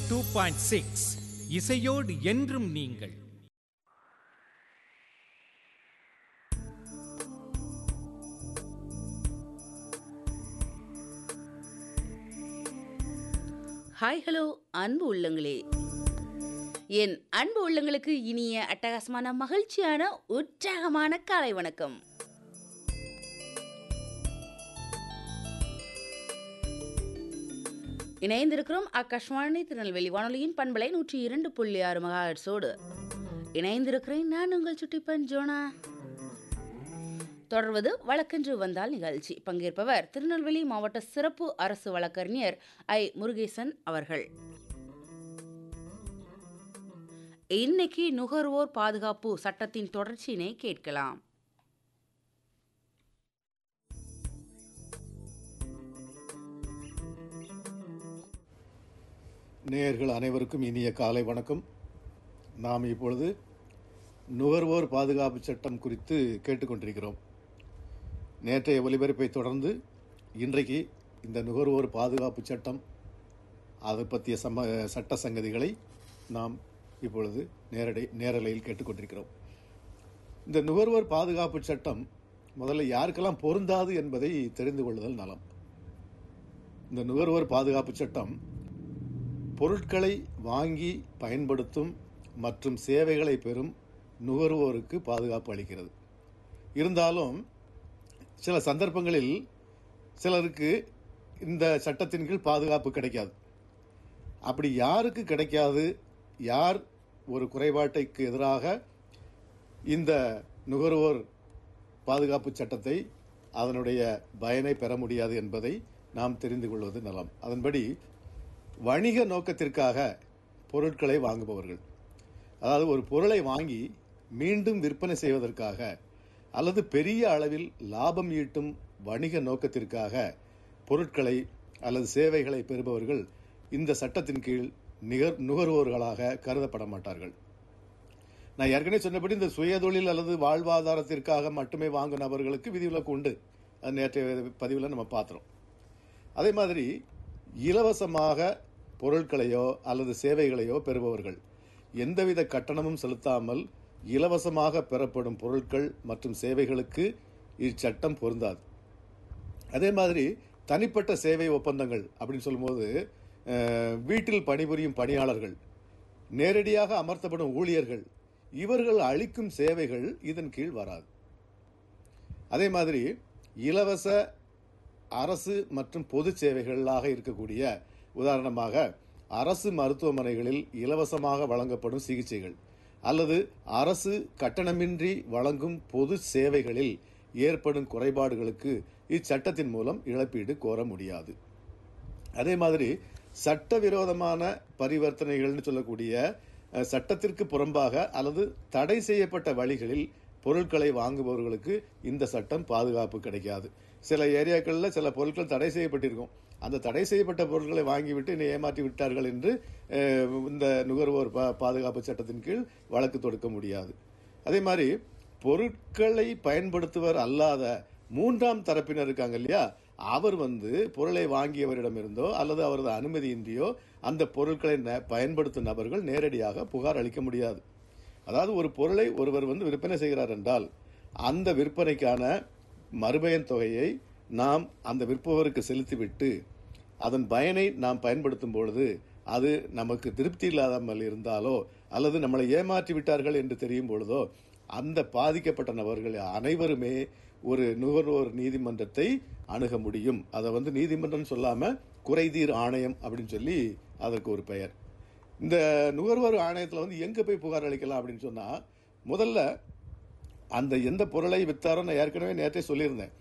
two point six இசையோடு என்றும் நீங்கள் ஹாய் ஹலோ அன்பு உள்ளங்களே என் அன்பு உள்ளங்களுக்கு இனிய அட்டகாசமான மகிழ்ச்சியான உற்சாகமான காலை வணக்கம் இணைந்திருக்கிறோம் ஆகாஷ்வாணி திருநெல்வேலி வானொலியின் பண்பலை நூற்றி இரண்டு புள்ளி ஆறு மகாஹெட்ஸோடு இணைந்திருக்கிறேன் நான் உங்கள் சுட்டிப்பன் ஜோனா தொடர்வது வழக்கென்று வந்தால் நிகழ்ச்சி பங்கேற்பவர் திருநெல்வேலி மாவட்ட சிறப்பு அரசு வழக்கறிஞர் ஐ முருகேசன் அவர்கள் இன்னைக்கு நுகர்வோர் பாதுகாப்பு சட்டத்தின் தொடர்ச்சியினை கேட்கலாம் நேயர்கள் அனைவருக்கும் இனிய காலை வணக்கம் நாம் இப்பொழுது நுகர்வோர் பாதுகாப்பு சட்டம் குறித்து கேட்டுக்கொண்டிருக்கிறோம் நேற்றைய ஒலிபரப்பை தொடர்ந்து இன்றைக்கு இந்த நுகர்வோர் பாதுகாப்பு சட்டம் அதை பற்றிய சம சட்ட சங்கதிகளை நாம் இப்பொழுது நேரடி நேரலையில் கேட்டுக்கொண்டிருக்கிறோம் இந்த நுகர்வோர் பாதுகாப்பு சட்டம் முதல்ல யாருக்கெல்லாம் பொருந்தாது என்பதை தெரிந்து கொள்ளுதல் நலம் இந்த நுகர்வோர் பாதுகாப்பு சட்டம் பொருட்களை வாங்கி பயன்படுத்தும் மற்றும் சேவைகளை பெறும் நுகர்வோருக்கு பாதுகாப்பு அளிக்கிறது இருந்தாலும் சில சந்தர்ப்பங்களில் சிலருக்கு இந்த சட்டத்தின் கீழ் பாதுகாப்பு கிடைக்காது அப்படி யாருக்கு கிடைக்காது யார் ஒரு குறைபாட்டைக்கு எதிராக இந்த நுகர்வோர் பாதுகாப்பு சட்டத்தை அதனுடைய பயனை பெற முடியாது என்பதை நாம் தெரிந்து கொள்வது நலம் அதன்படி வணிக நோக்கத்திற்காக பொருட்களை வாங்குபவர்கள் அதாவது ஒரு பொருளை வாங்கி மீண்டும் விற்பனை செய்வதற்காக அல்லது பெரிய அளவில் லாபம் ஈட்டும் வணிக நோக்கத்திற்காக பொருட்களை அல்லது சேவைகளை பெறுபவர்கள் இந்த சட்டத்தின் கீழ் நிகர் நுகர்வோர்களாக கருதப்பட மாட்டார்கள் நான் ஏற்கனவே சொன்னபடி இந்த சுயதொழில் அல்லது வாழ்வாதாரத்திற்காக மட்டுமே வாங்கும் நபர்களுக்கு விதிவிலக்கு உண்டு அது நேற்றைய பதிவில் நம்ம பார்த்தோம் அதே மாதிரி இலவசமாக பொருட்களையோ அல்லது சேவைகளையோ பெறுபவர்கள் எந்தவித கட்டணமும் செலுத்தாமல் இலவசமாக பெறப்படும் பொருட்கள் மற்றும் சேவைகளுக்கு இச்சட்டம் பொருந்தாது அதே மாதிரி தனிப்பட்ட சேவை ஒப்பந்தங்கள் அப்படின்னு சொல்லும்போது அஹ், வீட்டில் பணிபுரியும் பணியாளர்கள் நேரடியாக அமர்த்தப்படும் ஊழியர்கள் இவர்கள் அளிக்கும் சேவைகள் இதன் கீழ் வராது அதே மாதிரி இலவச அரசு மற்றும் பொது சேவைகளாக இருக்கக்கூடிய உதாரணமாக அரசு மருத்துவமனைகளில் இலவசமாக வழங்கப்படும் சிகிச்சைகள் அல்லது அரசு கட்டணமின்றி வழங்கும் பொது சேவைகளில் ஏற்படும் குறைபாடுகளுக்கு இச்சட்டத்தின் மூலம் இழப்பீடு கோர முடியாது அதே மாதிரி சட்டவிரோதமான பரிவர்த்தனைகள்னு சொல்லக்கூடிய அஹ், சட்டத்திற்கு புறம்பாக அல்லது தடை செய்யப்பட்ட வழிகளில் பொருட்களை வாங்குபவர்களுக்கு இந்த சட்டம் பாதுகாப்பு கிடைக்காது சில ஏரியாக்களில் சில பொருட்கள் தடை செய்யப்பட்டிருக்கும் அந்த தடை செய்யப்பட்ட பொருட்களை வாங்கிவிட்டு என்னை ஏமாற்றி விட்டார்கள் என்று அஹ், இந்த நுகர்வோர் பா- பாதுகாப்பு சட்டத்தின் கீழ் வழக்கு தொடுக்க முடியாது அதே மாதிரி பொருட்களை பயன்படுத்துவர் அல்லாத மூன்றாம் தரப்பினர் இருக்காங்க இல்லையா அவர் வந்து பொருளை வாங்கியவரிடமிருந்தோ அல்லது அவரது அனுமதியின்றியோ அந்த பொருட்களை ந- பயன்படுத்தும் நபர்கள் நேரடியாக புகார் அளிக்க முடியாது அதாவது ஒரு பொருளை ஒருவர் வந்து விற்பனை செய்கிறார் என்றால் அந்த விற்பனைக்கான மறுபயன் தொகையை நாம் அந்த விற்பவருக்கு செலுத்திவிட்டு அதன் பயனை நாம் பயன்படுத்தும் பொழுது அது நமக்கு திருப்தி இல்லாமல் இருந்தாலோ அல்லது நம்மளை ஏமாற்றி விட்டார்கள் என்று தெரியும் பொழுதோ அந்த பாதிக்கப்பட்ட நபர்கள் அனைவருமே ஒரு நுகர்வோர் நீதிமன்றத்தை அணுக முடியும் அதை வந்து நீதிமன்றம் சொல்லாம குறைதீர் ஆணையம் அப்படின்னு சொல்லி அதற்கு ஒரு பெயர் இந்த நுகர்வோர் ஆணையத்தில் வந்து எங்க போய் புகார் அளிக்கலாம் அப்படின்னு சொன்னா முதல்ல அந்த எந்த பொருளை வித்தாரோ நான் ஏற்கனவே நேற்றே சொல்லியிருந்தேன்